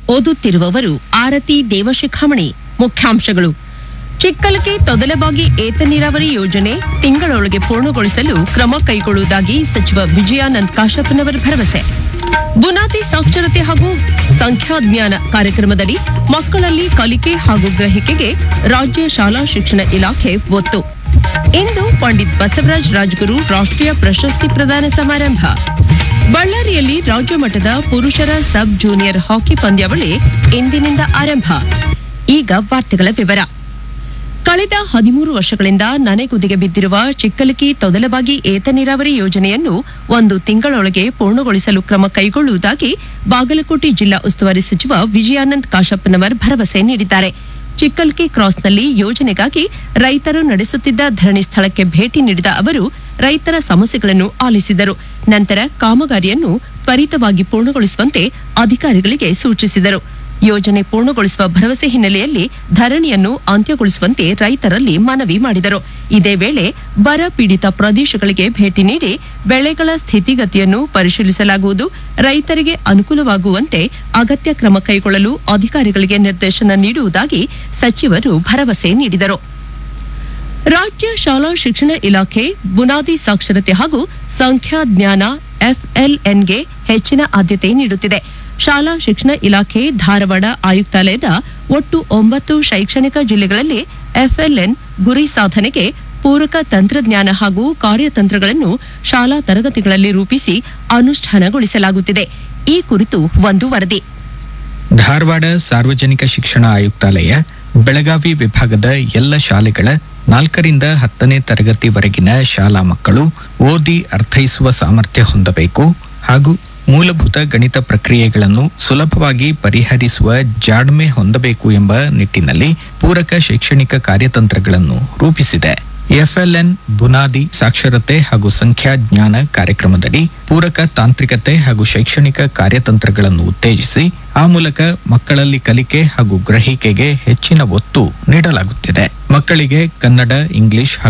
ಓದುತ್ತಿರುವವರು ಆರತಿ ದೇವಶಿಖಾಮಣಿ ಮುಖ್ಯಾಂಶಗಳು ಚಿಕ್ಕಲಕೆ ತೊದಲಬಾಗಿ ಏತ ನೀರಾವರಿ ಯೋಜನೆ ತಿಂಗಳೊಳಗೆ ಪೂರ್ಣಗೊಳಿಸಲು ಕ್ರಮ ಕೈಗೊಳ್ಳುವುದಾಗಿ ಸಚಿವ ವಿಜಯಾನಂದ್ ಕಾಶಪ್ಪನವರ ಭರವಸೆ ಬುನಾದಿ ಸಾಕ್ಷರತೆ ಹಾಗೂ ಸಂಖ್ಯಾಜ್ಞಾನ ಕಾರ್ಯಕ್ರಮದಡಿ ಮಕ್ಕಳಲ್ಲಿ ಕಲಿಕೆ ಹಾಗೂ ಗ್ರಹಿಕೆಗೆ ರಾಜ್ಯ ಶಾಲಾ ಶಿಕ್ಷಣ ಇಲಾಖೆ ಒತ್ತು ಇಂದು ಪಂಡಿತ್ ಬಸವರಾಜ ರಾಜಗುರು ರಾಷ್ಟ್ರೀಯ ಪ್ರಶಸ್ತಿ ಪ್ರದಾನ ಸಮಾರಂಭ ಬಳ್ಳಾರಿಯಲ್ಲಿ ರಾಜ್ಯ ಮಟ್ಟದ ಪುರುಷರ ಸಬ್ ಜೂನಿಯರ್ ಹಾಕಿ ಪಂದ್ಯಾವಳಿ ಇಂದಿನಿಂದ ಆರಂಭ ಈಗ ವಾರ್ತೆಗಳ ವಿವರ ಕಳೆದ ಹದಿಮೂರು ವರ್ಷಗಳಿಂದ ನನೆಗುದಿಗೆ ಬಿದ್ದಿರುವ ಚಿಕ್ಕಲಕಿ ತೊದಲಬಾಗಿ ಏತ ನೀರಾವರಿ ಯೋಜನೆಯನ್ನು ಒಂದು ತಿಂಗಳೊಳಗೆ ಪೂರ್ಣಗೊಳಿಸಲು ಕ್ರಮ ಕೈಗೊಳ್ಳುವುದಾಗಿ ಬಾಗಲಕೋಟೆ ಜಿಲ್ಲಾ ಉಸ್ತುವಾರಿ ಸಚಿವ ವಿಜಯಾನಂದ್ ಕಾಶಪ್ಪನವರ್ ಭರವಸೆ ನೀಡಿದ್ದಾರೆ ಚಿಕ್ಕಲ್ಕಿ ಕ್ರಾಸ್ನಲ್ಲಿ ಯೋಜನೆಗಾಗಿ ರೈತರು ನಡೆಸುತ್ತಿದ್ದ ಧರಣಿ ಸ್ಥಳಕ್ಕೆ ಭೇಟಿ ನೀಡಿದ ಅವರು ರೈತರ ಸಮಸ್ಯೆಗಳನ್ನು ಆಲಿಸಿದರು ನಂತರ ಕಾಮಗಾರಿಯನ್ನು ತ್ವರಿತವಾಗಿ ಪೂರ್ಣಗೊಳಿಸುವಂತೆ ಅಧಿಕಾರಿಗಳಿಗೆ ಸೂಚಿಸಿದರು ಯೋಜನೆ ಪೂರ್ಣಗೊಳಿಸುವ ಭರವಸೆ ಹಿನ್ನೆಲೆಯಲ್ಲಿ ಧರಣಿಯನ್ನು ಅಂತ್ಯಗೊಳಿಸುವಂತೆ ರೈತರಲ್ಲಿ ಮನವಿ ಮಾಡಿದರು ಇದೇ ವೇಳೆ ಬರ ಪೀಡಿತ ಪ್ರದೇಶಗಳಿಗೆ ಭೇಟಿ ನೀಡಿ ಬೆಳೆಗಳ ಸ್ಥಿತಿಗತಿಯನ್ನು ಪರಿಶೀಲಿಸಲಾಗುವುದು ರೈತರಿಗೆ ಅನುಕೂಲವಾಗುವಂತೆ ಅಗತ್ಯ ಕ್ರಮ ಕೈಗೊಳ್ಳಲು ಅಧಿಕಾರಿಗಳಿಗೆ ನಿರ್ದೇಶನ ನೀಡುವುದಾಗಿ ಸಚಿವರು ಭರವಸೆ ನೀಡಿದರು ರಾಜ್ಯ ಶಾಲಾ ಶಿಕ್ಷಣ ಇಲಾಖೆ ಬುನಾದಿ ಸಾಕ್ಷರತೆ ಹಾಗೂ ಸಂಖ್ಯಾಜ್ಞಾನ ಎಫ್ಎಲ್ಎನ್ಗೆ ಹೆಚ್ಚಿನ ಆದ್ಯತೆ ನೀಡುತ್ತಿದೆ ಶಾಲಾ ಶಿಕ್ಷಣ ಇಲಾಖೆ ಧಾರವಾಡ ಆಯುಕ್ತಾಲಯದ ಒಟ್ಟು ಒಂಬತ್ತು ಶೈಕ್ಷಣಿಕ ಜಿಲ್ಲೆಗಳಲ್ಲಿ ಎಫ್ಎಲ್ಎನ್ ಗುರಿ ಸಾಧನೆಗೆ ಪೂರಕ ತಂತ್ರಜ್ಞಾನ ಹಾಗೂ ಕಾರ್ಯತಂತ್ರಗಳನ್ನು ಶಾಲಾ ತರಗತಿಗಳಲ್ಲಿ ರೂಪಿಸಿ ಅನುಷ್ಠಾನಗೊಳಿಸಲಾಗುತ್ತಿದೆ ಈ ಕುರಿತು ಒಂದು ವರದಿ ಧಾರವಾಡ ಸಾರ್ವಜನಿಕ ಶಿಕ್ಷಣ ಆಯುಕ್ತಾಲಯ ಬೆಳಗಾವಿ ವಿಭಾಗದ ಎಲ್ಲ ಶಾಲೆಗಳ ನಾಲ್ಕರಿಂದ ಹತ್ತನೇ ತರಗತಿವರೆಗಿನ ಶಾಲಾ ಮಕ್ಕಳು ಓದಿ ಅರ್ಥೈಸುವ ಸಾಮರ್ಥ್ಯ ಹೊಂದಬೇಕು ಹಾಗೂ ಮೂಲಭೂತ ಗಣಿತ ಪ್ರಕ್ರಿಯೆಗಳನ್ನು ಸುಲಭವಾಗಿ ಪರಿಹರಿಸುವ ಜಾಣ್ಮೆ ಹೊಂದಬೇಕು ಎಂಬ ನಿಟ್ಟಿನಲ್ಲಿ ಪೂರಕ ಶೈಕ್ಷಣಿಕ ಕಾರ್ಯತಂತ್ರಗಳನ್ನು ರೂಪಿಸಿದೆ ಎಫ್ಎಲ್ಎನ್ ಬುನಾದಿ ಸಾಕ್ಷರತೆ ಹಾಗೂ ಸಂಖ್ಯಾಜ್ಞಾನ ಕಾರ್ಯಕ್ರಮದಡಿ ಪೂರಕ ತಾಂತ್ರಿಕತೆ ಹಾಗೂ ಶೈಕ್ಷಣಿಕ ಕಾರ್ಯತಂತ್ರಗಳನ್ನು ಉತ್ತೇಜಿಸಿ ಆ ಮೂಲಕ ಮಕ್ಕಳಲ್ಲಿ ಕಲಿಕೆ ಹಾಗೂ ಗ್ರಹಿಕೆಗೆ ಹೆಚ್ಚಿನ ಒತ್ತು ನೀಡಲಾಗುತ್ತಿದೆ ಮಕ್ಕಳಿಗೆ ಕನ್ನಡ ಇಂಗ್ಲಿಷ್ ಹಾಗೂ